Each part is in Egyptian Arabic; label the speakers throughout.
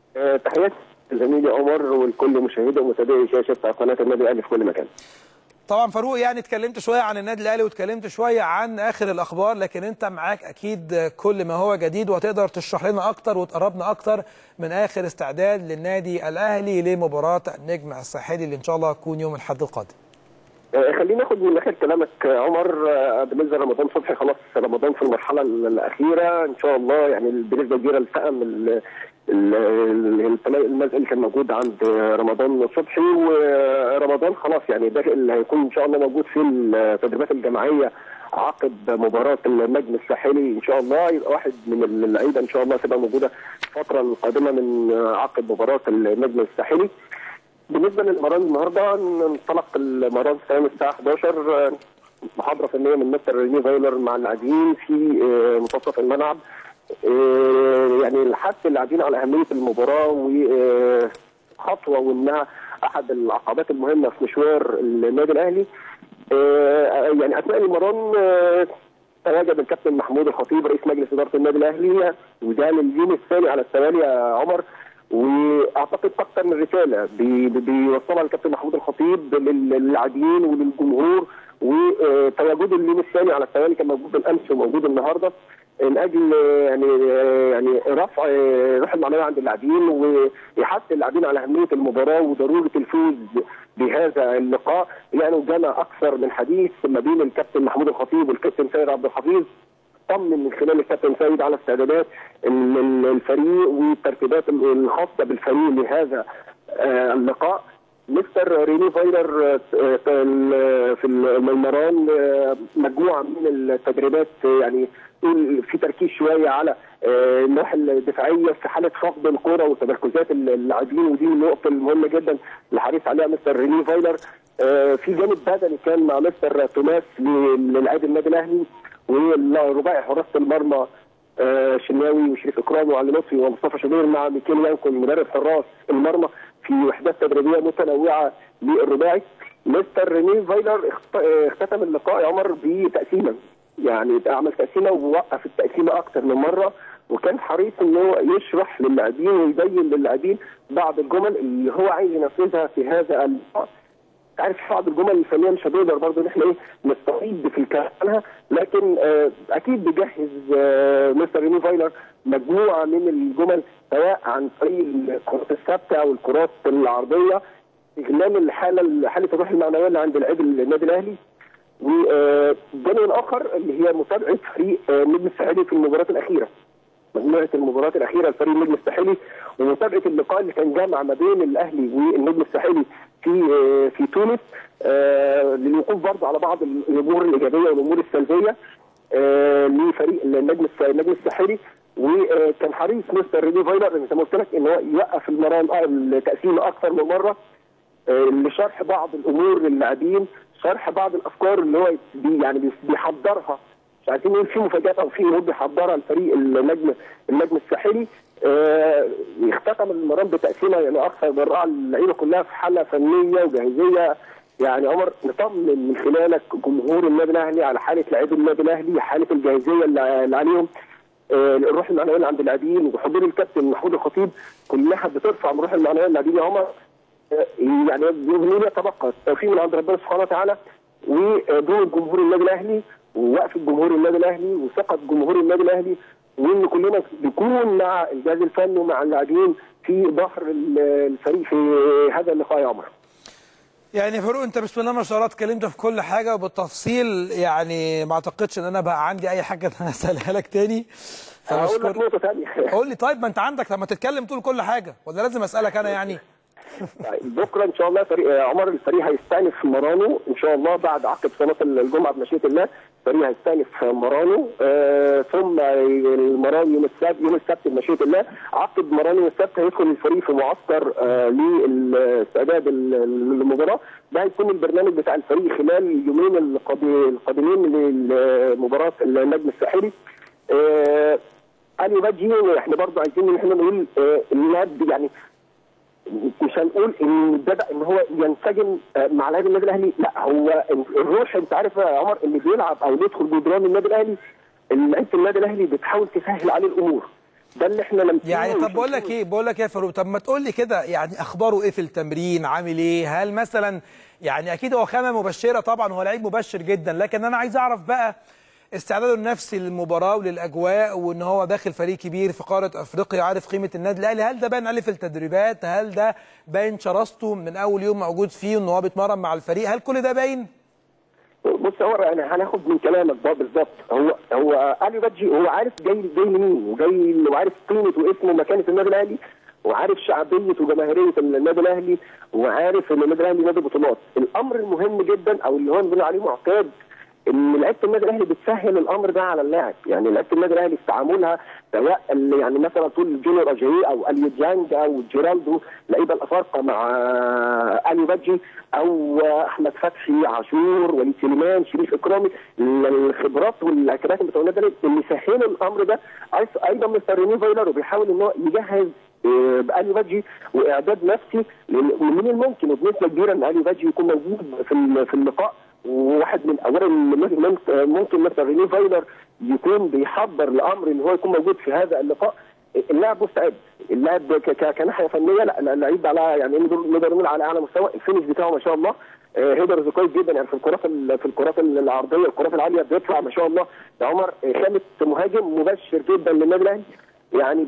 Speaker 1: آه، تحياتي لزميلي عمر والكل مشاهدي ومتابعي شاشه قناه النادي الاهلي في كل مكان.
Speaker 2: طبعا فاروق يعني اتكلمت شويه عن النادي الاهلي واتكلمت شويه عن اخر الاخبار لكن انت معاك اكيد كل ما هو جديد وهتقدر تشرح لنا اكتر وتقربنا اكتر من اخر استعداد للنادي الاهلي لمباراه النجم الساحلي اللي ان شاء الله هتكون يوم الاحد القادم.
Speaker 1: آه، خليني ناخد من اخر كلامك آه، عمر آه، بالنسبه لرمضان صبحي خلاص رمضان في المرحله ال- الاخيره ان شاء الله يعني بنسبه كبيره التئم ال- ال- ال- التلا- المزق اللي كان موجود عند رمضان صبحي ورمضان خلاص يعني ده اللي هيكون ان شاء الله موجود في التدريبات الجماعيه عقب مباراه النجم الساحلي ان شاء الله يبقى واحد من اللعيبه ان شاء الله تبقى موجوده الفتره القادمه من عقب مباراه النجم الساحلي بالنسبه للمران النهارده انطلق المران الثاني الساعه 11 آه، محاضره فنيه من مستر ريني فايلر مع اللاعبين في آه، منتصف الملعب آه، يعني الحث اللاعبين على اهميه المباراه وخطوه وانها احد العقبات المهمه في مشوار النادي الاهلي آه، يعني اثناء المران آه، تواجد الكابتن محمود الخطيب رئيس مجلس اداره النادي الاهلي وده لليوم الثاني على التوالي يا عمر واعتقد اكثر من رساله بي- بي- بيوصلها الكابتن محمود الخطيب لل- للاعبين وللجمهور وتواجده اليوم الثاني على التوالي كان موجود بالامس وموجود النهارده من اجل آه، يعني آه، يعني رفع آه، روح المعنويه عند اللاعبين ويحث اللاعبين على اهميه المباراه وضروره الفوز بهذا اللقاء يعني جمع اكثر من حديث ما بين الكابتن محمود الخطيب والكابتن سيد عبد الحفيظ طمن من خلال الكابتن سيد على استعدادات ال- ال- الفريق والترتيبات الخاصه بالفريق لهذا آه، اللقاء مستر ريني فايلر آه، آه، ال- في المران آه، مجموعه من التدريبات آه، يعني يقول في تركيز شويه على آه، الناحيه الدفاعيه في حاله فقد الكره وتمركزات اللاعبين ودي النقطه المهمه جدا اللي حريص عليها مستر ريني فايلر آه، في جانب بدني كان مع مستر توماس للاعبي النادي الاهلي والرباعي حراسه المرمى آه، شناوي وشريف اكرام وعلي لطفي ومصطفى شوبير مع ميكيل يانكون مدرب حراس المرمى في وحدات تدريبيه متنوعه للرباعي مستر ريني فايلر اخت- آه، اختتم اللقاء يا عمر بتقسيمه يعني عمل تقسيمه ووقف التقسيمه اكثر من مره وكان حريص ان هو يشرح للاعبين ويبين للاعبين بعض الجمل اللي هو عايز ينفذها في هذا اللقاء عارف في بعض الجمل الفنيه مش هنقدر برضه ان احنا ايه نستفيد في الكلام عنها لكن آه اكيد بيجهز آه مستر ريني فايلر مجموعه من الجمل سواء عن طريق الكرات الثابته او الكرات العرضيه استغلال الحاله حاله الروح المعنويه اللي عند لاعبي النادي الاهلي والجانب الاخر اللي هي متابعه فريق آه، النجم الساحلي في المباراه الاخيره مجموعه المباريات الاخيره لفريق النجم الساحلي ومتابعه اللقاء اللي كان جامع ما بين الاهلي والنجم الساحلي في آه، في تونس آه، للوقوف برضه على بعض الامور الايجابيه والامور السلبيه آه، لفريق النجم الس- النجم الساحلي وكان حريص مستر ريني فايلر زي ما قلت لك ان هو يوقف المران آه، التقسيم اكثر من مره آه، لشرح بعض الامور للاعبين شرح بعض الافكار اللي هو بي يعني بي- بيحضرها مش عايزين نقول في مفاجات او في امور بيحضرها الفريق النجم النجم الساحلي آه، اختتم المران بتقسيمه يعني اكثر من رائعه اللعيبه كلها في حاله فنيه وجاهزيه يعني عمر نطمن من خلالك جمهور النادي الاهلي على حاله لاعبي النادي الاهلي حاله الجاهزيه اللي اللي عليهم آه، الروح المعنويه اللي عند اللاعبين وحضور الكابتن محمود الخطيب كلها بترفع من الروح المعنويه للاعبين يا عمر آه، يعني بنقول يتبقى التوفيق من عند ربنا سبحانه وتعالى ودور جمهور النادي الاهلي ووقف جمهور النادي الاهلي وثقه جمهور النادي الاهلي وان كلنا نكون مع الجهاز الفني ومع اللاعبين في ظهر الفريق في هذا اللقاء يا عمر.
Speaker 2: يعني يا فاروق انت بسم الله ما شاء الله اتكلمت في كل حاجه وبالتفصيل يعني ما اعتقدش ان انا بقى عندي اي حاجه ان انا اسالها لك تاني
Speaker 1: هقول لك
Speaker 2: فبشكر
Speaker 1: نقطه ثانيه
Speaker 2: قول لي طيب ما انت عندك لما تتكلم تقول كل حاجه ولا لازم اسالك انا يعني
Speaker 1: بكره ان شاء الله فريق آه، عمر الفريق هيستأنف مرانو ان شاء الله بعد عقب صلاه الجمعه بمشيئه الله الفريق هيستأنف مرانو آه ثم المران يوم السبت يوم السبت بمشيئه الله عقب مران يوم السبت هيدخل الفريق في معسكر آه للاستعداد للمباراه ده هيكون البرنامج بتاع الفريق خلال اليومين القادم- القادمين لمباراه النجم الساحلي آه علي باجي احنا برضه عايزين ان احنا نقول آه اللاعب يعني مش هنقول ان بدا ان هو ينسجم آه، مع لاعب النادي الاهلي لا هو الروح انت عارف يا عمر اللي بيلعب او يدخل جدران النادي الاهلي لعيبه النادي الاهلي بتحاول تسهل عليه الامور ده اللي احنا لمسناه
Speaker 2: يعني طب
Speaker 1: وشايفينه.
Speaker 2: بقول لك ايه بقول لك ايه يا فاروق طب ما تقول لي كده يعني اخباره ايه في التمرين عامل ايه هل مثلا يعني اكيد هو خامه مبشره طبعا هو لعيب مبشر جدا لكن انا عايز اعرف بقى استعداده النفسي للمباراه وللاجواء وان هو داخل فريق كبير في قاره افريقيا عارف قيمه النادي الاهلي هل ده باين عليه في التدريبات هل ده باين شراسته من اول يوم موجود فيه ان هو بيتمرن مع الفريق هل كل ده باين
Speaker 1: بص هو يعني هناخد من كلامك ده بالظبط هو هو اليو بادجي هو عارف جاي جاي منين وجاي وعارف قيمه واسمه ومكانه النادي الاهلي وعارف شعبيه وجماهيريه النادي الاهلي وعارف ان النادي الاهلي نادي بطولات الامر المهم جدا او اللي هو بنقول عليه معتاد ان لعيبه النادي الاهلي بتسهل الامر ده على اللاعب يعني لعيبه النادي الاهلي في تعاملها سواء اللي يعني مثلا تقول جونيور اجاي او اليو ديانج او جيرالدو لعيبه الافارقه مع اليو بادجي او احمد فتحي عاشور وليد سليمان شريف اكرامي الخبرات والكباتن بتوع النادي الاهلي اللي سهلوا الامر ده ايضا مستر ريني فايلر وبيحاول ان هو يجهز بأليو بادجي واعداد نفسي لان من الممكن وبنسبه كبيره ان اليو بادجي يكون موجود في في اللقاء وواحد من اولا ممكن مثلا ريني فايلر يكون بيحضر لامر ان هو يكون موجود في هذا اللقاء اللاعب مستعد اللاعب كناحيه فنيه لا اللعيب على يعني نقدر نقول على اعلى مستوى الفينش بتاعه ما شاء الله هيدرز كويس جدا يعني في الكرات في الكرات العرضيه الكرات العاليه بيطلع ما شاء الله يا عمر خامه مهاجم مبشر جدا للنادي الاهلي يعني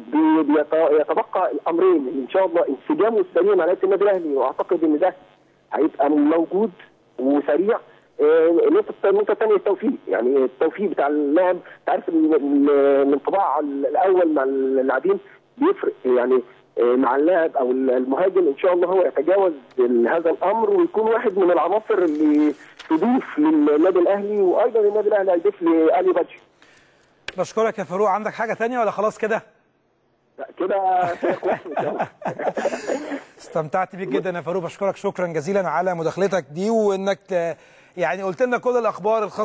Speaker 1: يتبقى الامرين ان شاء الله انسجامه السليم على لعيبه النادي الاهلي واعتقد ان ده هيبقى موجود وسريع النقطه النقطه الثانيه التوفيق يعني التوفيق بتاع اللاعب انت عارف الانطباع الاول مع اللاعبين بيفرق يعني مع اللاعب او المهاجم ان شاء الله هو يتجاوز هذا الامر ويكون واحد من العناصر اللي تضيف للنادي الاهلي وايضا النادي الاهلي هيضيف لالي بادجي
Speaker 2: بشكرك يا فاروق عندك حاجه ثانيه ولا خلاص كده
Speaker 1: كده كويس
Speaker 2: استمتعت بيك جدا يا فاروق بشكرك شكرا جزيلا على مداخلتك دي وانك يعني قلت لنا كل الاخبار الخاصه